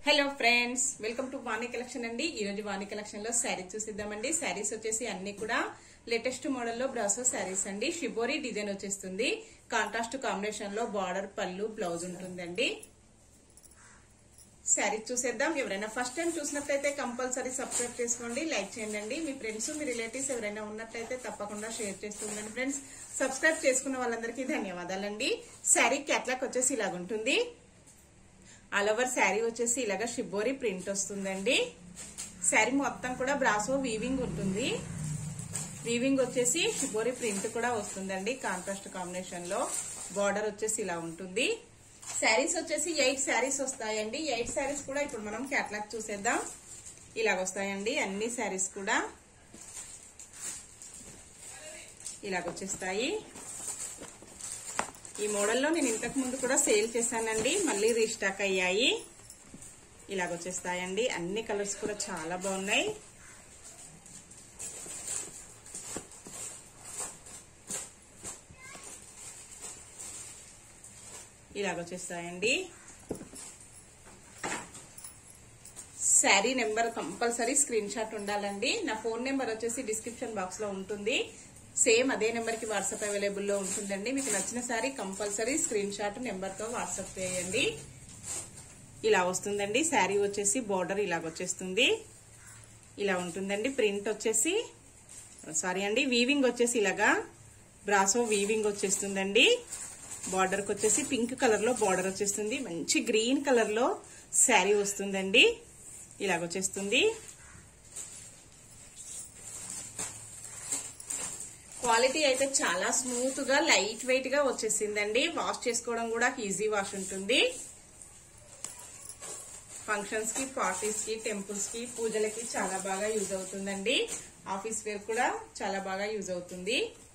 hello friends welcome to Vani collection అండి ఈ రోజు వాణి కలెక్షన్ లో శారీస్ చూసిద్దామండి శారీస్ వచ్చేసి అన్ని కూడా లేటెస్ట్ మోడల్ లో బ్రాసో శారీస్ అండి షిబోరి డిజైన్ వచ్చేస్తుంది కాంట్రాస్ట్ కాంబినేషన్ లో బార్డర్ పళ్ళు బ్లౌజ్ ఉంటుందండి శారీ చూసేద్దాం ఎవరైనా ఫస్ట్ టైం చూసినట్లయితే కంపల్సరీ సబ్స్క్రైబ్ చేసుకోండి లైక్ చేయండి మీ ఫ్రెండ్స్ మీ రిలేటివ్స్ ఎవరైనా ఉన్నట్లయితే తప్పకుండా షేర్ చేస్తూ ఉండండి ఫ్రెండ్స్ సబ్స్క్రైబ్ చేసుకున్న వాళ్ళందరికీ ధన్యవాదాలండి శారీ క్యాట్లాక్ వచ్చేసి ఇలాగుంటుంది ఆల్ ఓవర్ శారీ వచ్చేసి ఇలాగ షిబ్బోరి ప్రింట్ వస్తుందండి శారీ మొత్తం కూడా బ్రాసో వీవింగ్ ఉంటుంది వీవింగ్ వచ్చేసి షిబ్బోరి ప్రింట్ కూడా వస్తుందండి కాంట్రాస్ట్ కాంబినేషన్ లో బార్డర్ వచ్చేసి ఇలా ఉంటుంది శారీస్ వచ్చేసి ఎయిట్ శారీస్ వస్తాయండి ఎయిట్ శారీస్ కూడా ఇప్పుడు మనం క్యాట్లాగ్ చూసేద్దాం ఇలాగ వస్తాయండి అన్ని శారీస్ కూడా ఇలాగ వచ్చేస్తాయి ఈ మోడల్లో నేను ఇంతకు ముందు కూడా సేల్ చేశానండి మళ్ళీ రీస్టాక్ అయ్యాయి ఇలాగ వచ్చేస్తాయండి అన్ని కలర్స్ కూడా చాలా బాగున్నాయి ఇలాగ వచ్చేస్తాయండి sari number compulsory screenshot ఉండాలండి నా ఫోన్ నెంబర్ వచ్చేసి డిస్క్రిప్షన్ బాక్స్ లో ఉంటుంది సేమ్ అదే నెంబర్ కి వాట్సాప్ అవైలబుల్ లో ఉంటుందండి మీకు నచ్చిన sari compulsory screenshot number తో వాట్సాప్ చేయండి ఇలా వస్తుందండి శారీ వచ్చేసి బార్డర్ ఇలాగ వచ్చేస్తుంది ఇలా ఉంటుందండి ప్రింట్ వచ్చేసి సారీ అండి వీవింగ్ వచ్చేసి ఇలాగా బ్రాసో వీవింగ్ వచ్చేస్తుందండి బార్డర్కి వచ్చేసి పింక్ కలర్ లో బార్డర్ వచ్చేస్తుంది మంచి గ్రీన్ కలర్ లో శారీ వస్తుందండి ఇలాగొచ్చేస్తుంది క్వాలిటీ అయితే చాలా స్మూత్ గా లైట్ వెయిట్ గా వచ్చేసిందండి వాష్ చేసుకోవడం కూడా ఈజీ వాష్ ఉంటుంది ఫంక్షన్స్ కి పార్టీస్ కి టెంపుల్స్ కి పూజలకి చాలా బాగా యూజ్ అవుతుందండి ఆఫీస్ వేర్ కూడా చాలా బాగా యూజ్ అవుతుంది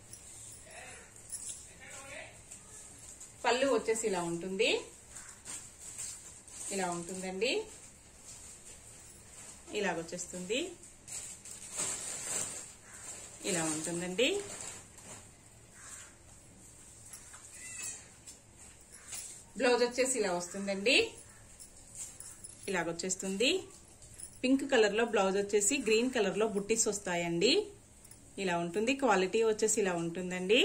పళ్ళు వచ్చేసి ఇలా ఉంటుంది ఇలా ఉంటుందండి ఇలాగొచ్చేస్తుంది ఇలా ఉంటుందండి బ్లౌజ్ వచ్చేసి ఇలా వస్తుందండి ఇలాగొచ్చేస్తుంది పింక్ కలర్ లో బ్లౌజ్ వచ్చేసి గ్రీన్ కలర్ లో బుట్టీస్ వస్తాయండి ఇలా ఉంటుంది క్వాలిటీ వచ్చేసి ఇలా ఉంటుందండి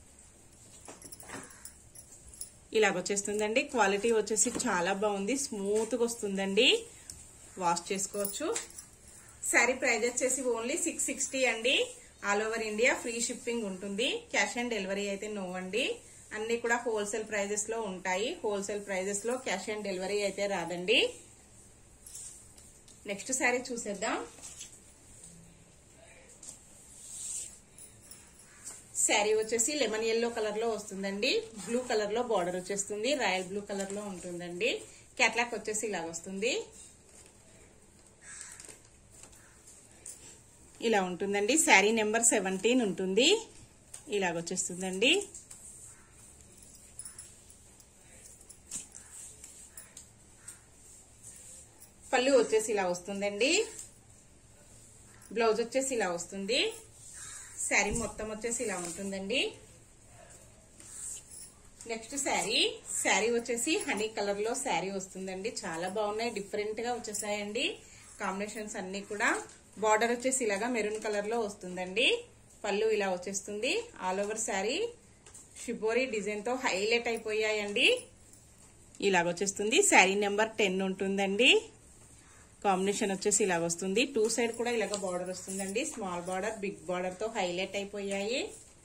ఇలాగొచ్చేస్తుందండి క్వాలిటీ వచ్చేసి చాలా బాగుంది స్మూత్ గా వస్తుందండి వాష్ చేసుకోవచ్చు శారీ ప్రైస్ వచ్చేసి ఓన్లీ సిక్స్ సిక్స్టీ అండి all over India free shipping ఉంటుంది క్యాష్ ఆన్ డెలివరీ అయితే నో అండి అన్ని కూడా హోల్సేల్ ప్రైజెస్ లో ఉంటాయి హోల్సేల్ ప్రైజెస్ లో క్యాష్ ఆన్ డెలివరీ అయితే రాదండి నెక్స్ట్ శారీ చూసేద్దాం శారీ వచ్చేసి లెమన్ ఎల్లో కలర్ లో వస్తుందండి బ్లూ కలర్ లో బార్డర్ వచ్చేస్తుంది రాయల్ బ్లూ కలర్ లో ఉంటుందండి క్యాట్లాక్ వచ్చేసి ఇలాగ వస్తుంది ఇలా ఉంటుందండి శారీ నెంబర్ సెవెంటీన్ ఉంటుంది ఇలాగ వచ్చేస్తుందండి పళ్ళు వచ్చేసి ఇలా వస్తుందండి బ్లౌజ్ వచ్చేసి ఇలా వస్తుంది శారీ మొత్తం వచ్చేసి ఇలా ఉంటుందండి నెక్స్ట్ శారీ శారీ వచ్చేసి హనీ కలర్ లో శారీ వస్తుందండి చాలా బాగున్నాయి డిఫరెంట్ గా వచ్చేసాయండి కాంబినేషన్స్ అన్ని కూడా బార్డర్ వచ్చేసి ఇలాగా మెరూన్ కలర్ లో వస్తుందండి పళ్ళు ఇలా వచ్చేస్తుంది all over sari shibori design తో హైలైట్ అయిపోయాయండి ఇలాగ వచ్చేస్తుంది శారీ నెంబర్ టెన్ ఉంటుందండి కాంబినేషన్ వచ్చేసి ఇలాగ వస్తుంది టూ సైడ్ కూడా ఇలాగ బార్డర్ వస్తుందండి స్మాల్ బార్డర్ బిగ్ బార్డర్ తో హైలైట్ అయిపోయాయి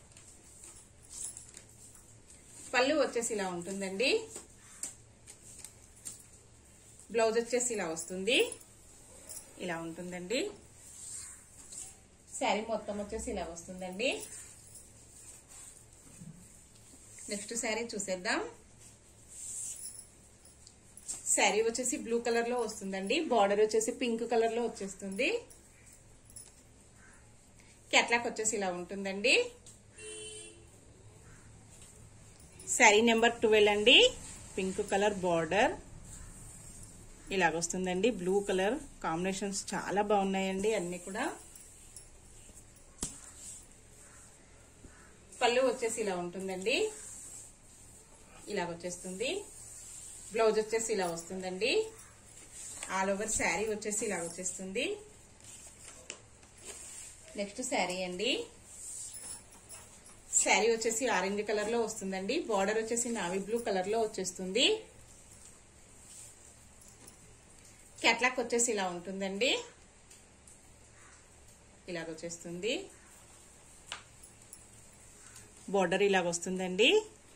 పళ్ళు వచ్చేసి ఇలా ఉంటుందండి బ్లౌజ్ వచ్చేసి ఇలా వస్తుంది ఇలా ఉంటుందండి శారీ మొత్తం వచ్చేసి ఇలా వస్తుందండి నెక్స్ట్ శారీ చూసేద్దాం శారీ వచ్చేసి బ్లూ కలర్ లో వస్తుందండి బార్డర్ వచ్చేసి పింక్ కలర్ లో వచ్చేస్తుంది కెట్లాక్ వచ్చేసి ఇలా ఉంటుందండి శారీ నెంబర్ ట్వెల్వ్ అండి పింక్ కలర్ బార్డర్ ఇలాగ వస్తుందండి బ్లూ కలర్ కాంబినేషన్స్ చాలా బాగున్నాయండి అన్ని కూడా పళ్ళు వచ్చేసి ఇలా ఉంటుందండి ఇలాగ వచ్చేస్తుంది బ్లౌజ్ వచ్చేసి ఇలా వస్తుందండి ఆల్ ఓవర్ శారీ వచ్చేసి ఇలా వచ్చేస్తుంది నెక్స్ట్ శారీ అండి శారీ వచ్చేసి ఆరెంజ్ కలర్ లో వస్తుందండి బార్డర్ వచ్చేసి నావీ బ్లూ కలర్ లో వచ్చేస్తుంది క్యాట్లాక్ వచ్చేసి ఇలా ఉంటుందండి ఇలాగ వచ్చేస్తుంది బార్డర్ ఇలాగ వస్తుందండి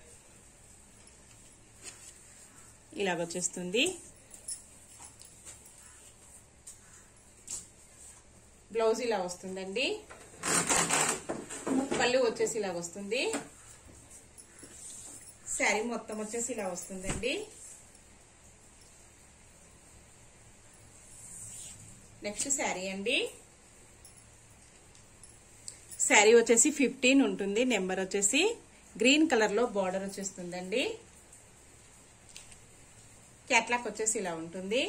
ఇలాగ వచ్చేస్తుంది బ్లౌజ్ ఇలా వస్తుందండి పళ్ళు వచ్చేసి ఇలా వస్తుంది శారీ మొత్తం వచ్చేసి ఇలా వస్తుందండి నెక్స్ట్ శారీ అండి శారీ వచ్చేసి ఫిఫ్టీన్ ఉంటుంది నెంబర్ వచ్చేసి గ్రీన్ కలర్ లో బార్డర్ వచ్చేస్తుందండి క్యాట్లాక్ వచ్చేసి ఇలా ఉంటుంది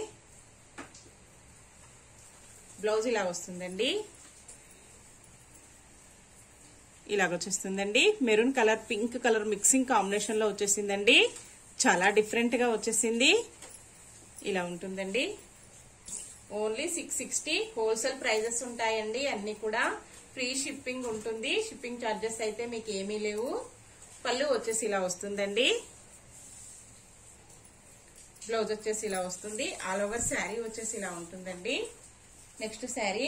బ్లౌజ్ ఇలా వస్తుందండి ఇలాగ వచ్చేస్తుందండి maroon colour pink colour mixing combination లో వచ్చేసిందండి చాలా డిఫరెంట్ గా వచ్చేసింది ఇలా ఉంటుందండి only six sixty wholesale prices ఉంటాయండి అన్ని కూడా ఫ్రీ షిప్పింగ్ ఉంటుంది షిప్పింగ్ ఛార్జెస్ అయితే మీకు ఏమీ లేవు పళ్ళు వచ్చేసి ఇలా వస్తుందండి బ్లౌజ్ వచ్చేసి ఇలా వస్తుంది ఆల్ ఓవర్ శారీ వచ్చేసి ఇలా ఉంటుందండి నెక్స్ట్ శారీ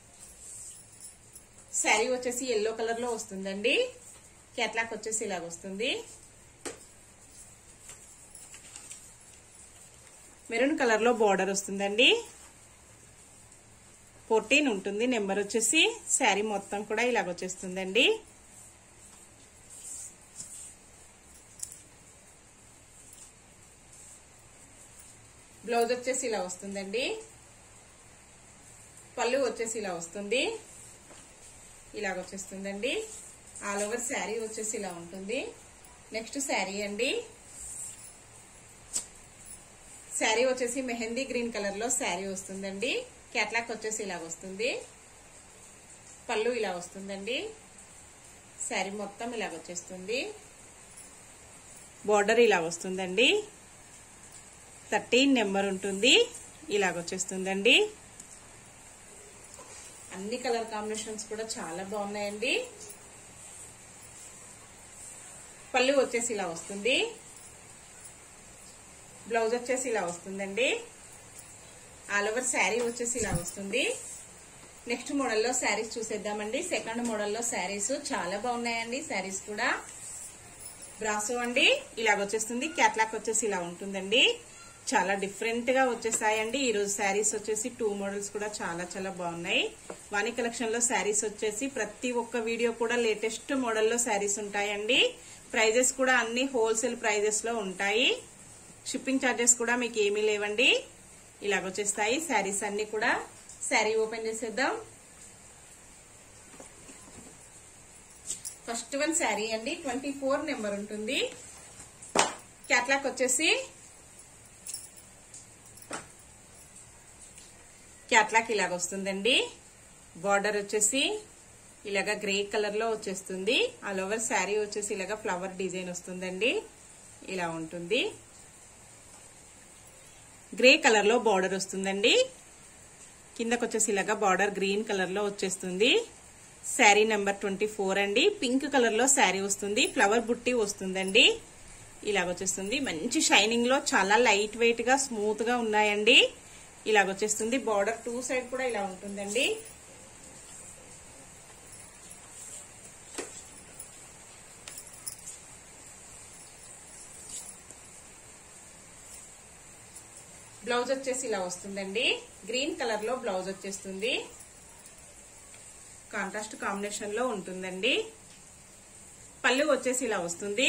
శారీ వచ్చేసి ఎల్లో కలర్ లో వస్తుందండి క్యాట్లాక్ వచ్చేసి ఇలాగ వస్తుంది మెరూన్ కలర్ లో బార్డర్ వస్తుందండి ఫోర్టీన్ ఉంటుంది నెంబర్ వచ్చేసి శారీ మొత్తం కూడా ఇలాగ వచ్చేస్తుందండి బ్లౌజ్ వచ్చేసి ఇలా వస్తుందండి పళ్ళు వచ్చేసి ఇలా వస్తుంది ఇలాగ వచ్చేస్తుందండి ఆల్ ఓవర్ శారీ వచ్చేసి ఇలా ఉంటుంది నెక్స్ట్ శారీ అండి శారీ వచ్చేసి మెహందీ గ్రీన్ కలర్ లో శారీ వస్తుందండి క్యాట్లాక్ వచ్చేసి ఇలా వస్తుంది పళ్ళు ఇలా వస్తుందండి శారీ మొత్తం ఇలాగ వచ్చేస్తుంది బార్డర్ ఇలా వస్తుందండి థర్టీన్ నెంబర్ ఉంటుంది ఇలాగ వచ్చేస్తుందండి అన్ని కలర్ కాంబినేషన్స్ కూడా చాలా బాగున్నాయండి పళ్ళు వచ్చేసి ఇలా వస్తుంది బ్లౌజ్ వచ్చేసి ఇలా వస్తుందండి ఆల్ ఓవర్ శారీ వచ్చేసి ఇలా వస్తుంది నెక్స్ట్ మోడల్లో శారీస్ చూసేద్దామండి సెకండ్ మోడల్లో శారీస్ చాలా బాగున్నాయండి శారీస్ కూడా బ్రాసో అండి ఇలాగ వచ్చేస్తుంది క్యాట్లాక్ వచ్చేసి ఇలా ఉంటుందండి చాలా డిఫరెంట్ గా వచ్చేసాయండి ఈ రోజు శారీస్ వచ్చేసి టూ మోడల్స్ కూడా చాలా చాలా బాగున్నాయి వాణి కలెక్షన్ లో శారీస్ వచ్చేసి ప్రతి ఒక్క వీడియో కూడా లేటెస్ట్ మోడల్లో శారీస్ ఉంటాయండి ప్రైజెస్ కూడా అన్ని హోల్సేల్ ప్రైజెస్ లో ఉంటాయి షిప్పింగ్ ఛార్జెస్ కూడా మీకు ఏమీ లేవండి ఇలాగ వచ్చేస్తాయి శారీస్ అన్ని కూడా శారీ ఓపెన్ చేసేద్దాం ఫస్ట్ వన్ శారీ అండి ట్వంటీ ఫోర్ నెంబర్ ఉంటుంది క్యాట్లాక్ వచ్చేసి క్యాట్లాక్ ఇలాగ వస్తుందండి బార్డర్ వచ్చేసి ఇలాగ గ్రే కలర్ లో వచ్చేస్తుంది ఆల్ ఓవర్ శారీ వచ్చేసి ఇలాగ ఫ్లవర్ డిజైన్ వస్తుందండి ఇలా ఉంటుంది గ్రే కలర్ లో బార్డర్ వస్తుందండి కిందకు వచ్చేసి ఇలాగా బార్డర్ గ్రీన్ కలర్ లో వచ్చేస్తుంది శారీ నెంబర్ ట్వంటీ ఫోర్ అండి పింక్ కలర్ లో శారీ వస్తుంది ఫ్లవర్ బుట్టి వస్తుందండి ఇలాగ వచ్చేస్తుంది మంచి షైనింగ్ లో చాలా లైట్ వెయిట్ గా స్మూత్ గా ఉన్నాయండి ఇలాగ వచ్చేస్తుంది బార్డర్ టూ సైడ్ కూడా ఇలా ఉంటుందండి బ్లౌజ్ వచ్చేసి ఇలా వస్తుందండి గ్రీన్ కలర్ లో బ్లౌజ్ వచ్చేస్తుంది కాంట్రాస్ట్ కాంబినేషన్ లో ఉంటుందండి పళ్ళు వచ్చేసి ఇలా వస్తుంది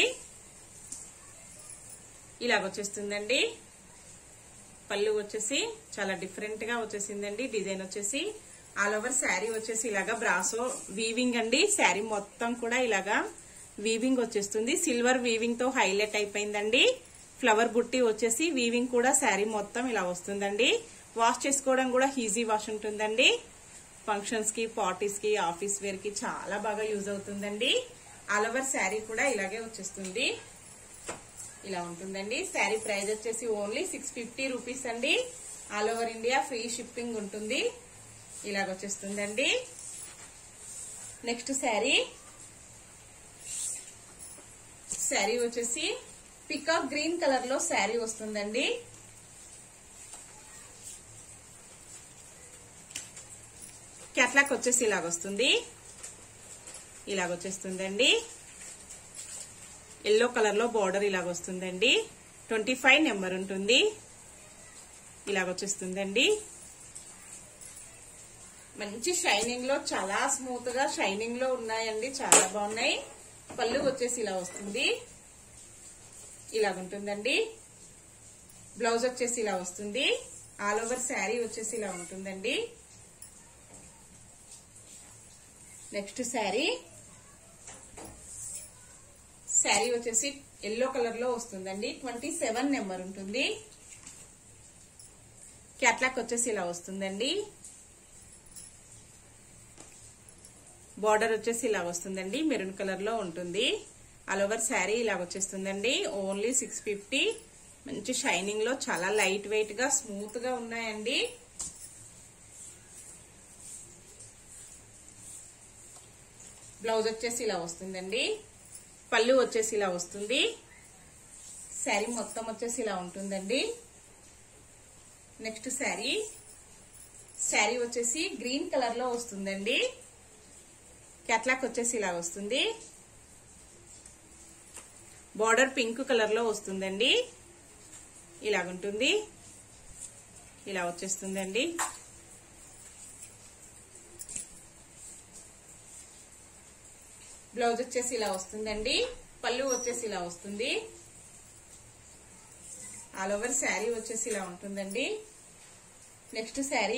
ఇలాగ వచ్చేస్తుందండి పళ్ళు వచ్చేసి చాలా డిఫరెంట్ గా వచ్చేసిందండి డిజైన్ వచ్చేసి ఆల్ ఓవర్ శారీ వచ్చేసి ఇలాగా బ్రాసో వీవింగ్ అండి శారీ మొత్తం కూడా ఇలాగా వీవింగ్ వచ్చేస్తుంది సిల్వర్ వీవింగ్ తో హైలైట్ అయిపోయిందండి ఫ్లవర్ బుట్టి వచ్చేసి వీవింగ్ కూడా శారీ మొత్తం ఇలా వస్తుందండి వాష్ చేసుకోవడం కూడా ఈజీ వాష్ ఉంటుందండి ఫంక్షన్స్ కి పార్టీస్ కి ఆఫీస్ వేర్ కి చాలా బాగా యూజ్ అవుతుందండి ఆల్ ఓవర్ శారీ కూడా ఇలాగే వచ్చేస్తుంది ఇలా ఉంటుందండి శారీ ప్రైస్ వచ్చేసి ఓన్లీ సిక్స్ ఫిఫ్టీ రూపీస్ అండి all over India free shipping ఉంటుంది ఇలాగ వచ్చేస్తుందండి నెక్స్ట్ శారీ శారీ వచ్చేసి పికాక్ గ్రీన్ కలర్ లో శారీ వస్తుందండి క్యాట్లాక్ వచ్చేసి ఇలాగ వస్తుంది ఇలాగ వచ్చేస్తుందండి ఎల్లో కలర్ లో బార్డర్ ఇలాగ వస్తుందండి ట్వంటీ ఫైవ్ నెంబర్ ఉంటుంది ఇలాగ వచ్చేస్తుందండి మంచి షైనింగ్ లో చాలా స్మూత్ గా షైనింగ్ లో ఉన్నాయండి చాలా బాగున్నాయి పళ్ళు వచ్చేసి ఇలా వస్తుంది ఇలాగుంటుందండి బ్లౌజ్ వచ్చేసి ఇలా వస్తుంది ఆల్ ఓవర్ శారీ వచ్చేసి ఇలా ఉంటుందండి నెక్స్ట్ శారీ శారీ వచ్చేసి ఎల్లో కలర్ లో వస్తుందండి ట్వంటీ సెవెన్ నెంబర్ ఉంటుంది క్యాట్లాక్ వచ్చేసి ఇలా వస్తుందండి బార్డర్ వచ్చేసి ఇలా వస్తుందండి మెరూన్ కలర్ లో ఉంటుంది ఆల్ ఓవర్ శారీ ఇలా వచ్చేస్తుందండి ఓన్లీ సిక్స్ ఫిఫ్టీ మంచి షైనింగ్ లో చాలా లైట్ వెయిట్ గా స్మూత్ గా ఉన్నాయండి బ్లౌజ్ వచ్చేసి ఇలా వస్తుందండి పళ్ళు వచ్చేసి ఇలా వస్తుంది శారీ మొత్తం వచ్చేసి ఇలా ఉంటుందండి నెక్స్ట్ శారీ శారీ వచ్చేసి గ్రీన్ కలర్ లో వస్తుందండి క్యాట్లాక్ వచ్చేసి ఇలా వస్తుంది బార్డర్ పింక్ కలర్ లో వస్తుందండి ఇలాగుంటుంది ఇలా వచ్చేస్తుందండి బ్లౌజ్ వచ్చేసి ఇలా వస్తుందండి పళ్ళు వచ్చేసి ఇలా వస్తుంది ఆల్ ఓవర్ శారీ వచ్చేసి ఇలా ఉంటుందండి నెక్స్ట్ శారీ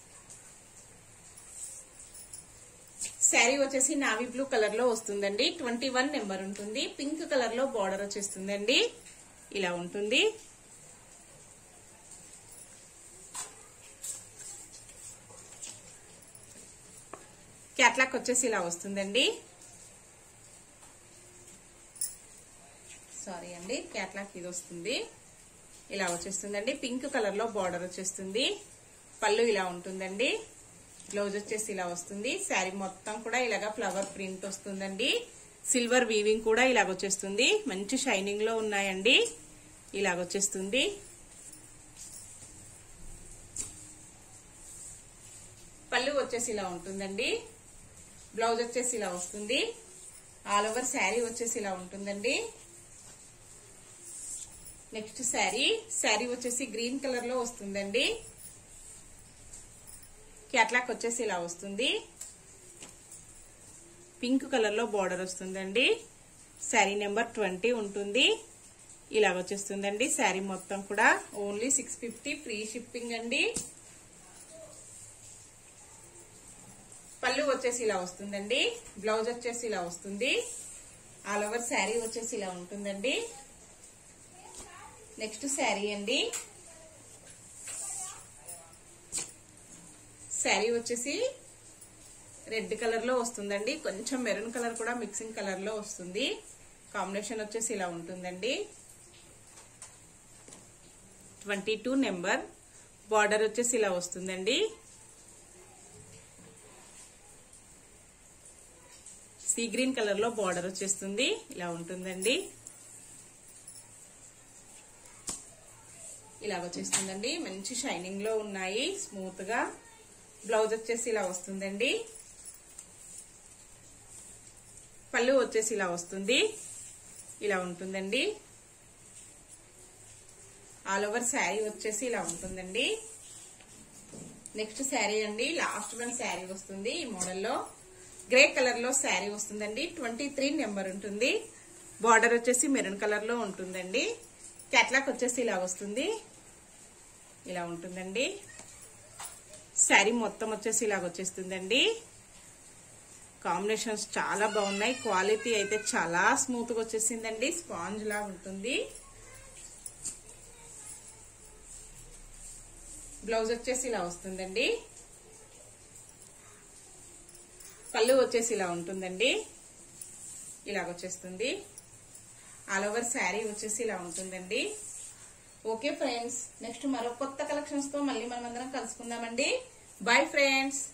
శారీ వచ్చేసి నావీ బ్లూ కలర్ లో వస్తుందండి ట్వంటీ వన్ నెంబర్ ఉంటుంది పింక్ కలర్ లో బార్డర్ వచ్చేస్తుందండి ఇలా ఉంటుంది క్యాట్లాక్ వచ్చేసి ఇలా వస్తుందండి సారీ అండి క్యాట్లాక్ ఇది వస్తుంది ఇలా వచ్చేస్తుందండి పింక్ కలర్ లో బార్డర్ వచ్చేస్తుంది పళ్ళు ఇలా ఉంటుందండి బ్లౌజ్ వచ్చేసి ఇలా వస్తుంది శారీ మొత్తం కూడా ఇలాగా ఫ్లవర్ ప్రింట్ వస్తుందండి సిల్వర్ వీవింగ్ కూడా ఇలాగ వచ్చేస్తుంది మంచి షైనింగ్ లో ఉన్నాయండి ఇలాగ వచ్చేస్తుంది పళ్ళు వచ్చేసి ఇలా ఉంటుందండి బ్లౌజ్ వచ్చేసి ఇలా వస్తుంది ఆల్ ఓవర్ శారీ వచ్చేసి ఇలా ఉంటుందండి నెక్స్ట్ శారీ శారీ వచ్చేసి గ్రీన్ కలర్ లో వస్తుందండి క్యాట్లాక్ వచ్చేసి ఇలా వస్తుంది పింక్ కలర్ లో బార్డర్ వస్తుందండి శారీ నెంబర్ ట్వంటీ ఉంటుంది ఇలా వచ్చేస్తుందండి శారీ మొత్తం కూడా only six fifty free shipping అండి పళ్ళు వచ్చేసి ఇలా వస్తుందండి బ్లౌజ్ వచ్చేసి ఇలా వస్తుంది ఆల్ ఓవర్ శారీ వచ్చేసి ఇలా ఉంటుందండి నెక్స్ట్ శారీ అండి శారీ వచ్చేసి రెడ్ కలర్ లో వస్తుందండి కొంచెం మెరూన్ కలర్ కూడా మిక్సింగ్ కలర్ లో వస్తుంది కాంబినేషన్ వచ్చేసి ఇలా ఉంటుందండి ట్వంటీ టూ నెంబర్ బార్డర్ వచ్చేసి ఇలా వస్తుందండి సీ గ్రీన్ కలర్ లో బార్డర్ వచ్చేస్తుంది ఇలా ఉంటుందండి ఇలా వచ్చేస్తుందండి మంచి షైనింగ్ లో ఉన్నాయి స్మూత్ గా బ్లౌజ్ వచ్చేసి ఇలా వస్తుందండి పళ్ళు వచ్చేసి ఇలా వస్తుంది ఇలా ఉంటుందండి ఆల్ ఓవర్ శారీ వచ్చేసి ఇలా ఉంటుందండి నెక్స్ట్ శారీ అండి లాస్ట్ వన్ శారీ వస్తుంది ఈ మోడల్లో గ్రే కలర్ లో శారీ వస్తుందండి ట్వంటీ త్రీ నెంబర్ ఉంటుంది బార్డర్ వచ్చేసి మెరూన్ కలర్ లో ఉంటుందండి క్యాట్లాక్ వచ్చేసి ఇలా వస్తుంది ఇలా ఉంటుందండి శారీ మొత్తం వచ్చేసి ఇలాగ వచ్చేస్తుందండి కాంబినేషన్స్ చాలా బాగున్నాయి క్వాలిటీ అయితే చాలా స్మూత్ గా వచ్చేసిందండి స్పాంజ్ లా ఉంటుంది బ్లౌజ్ వచ్చేసి ఇలా వస్తుందండి పళ్ళు వచ్చేసి ఇలా ఉంటుందండి ఇలాగ వచ్చేస్తుంది ఆల్ ఓవర్ శారీ వచ్చేసి ఇలా ఉంటుందండి ఓకే ఫ్రెండ్స్ నెక్స్ట్ మరో కొత్త కలెక్షన్స్ తో మళ్ళీ మనం అందరం కలుసుకుందామండి బాయ్ ఫ్రెండ్స్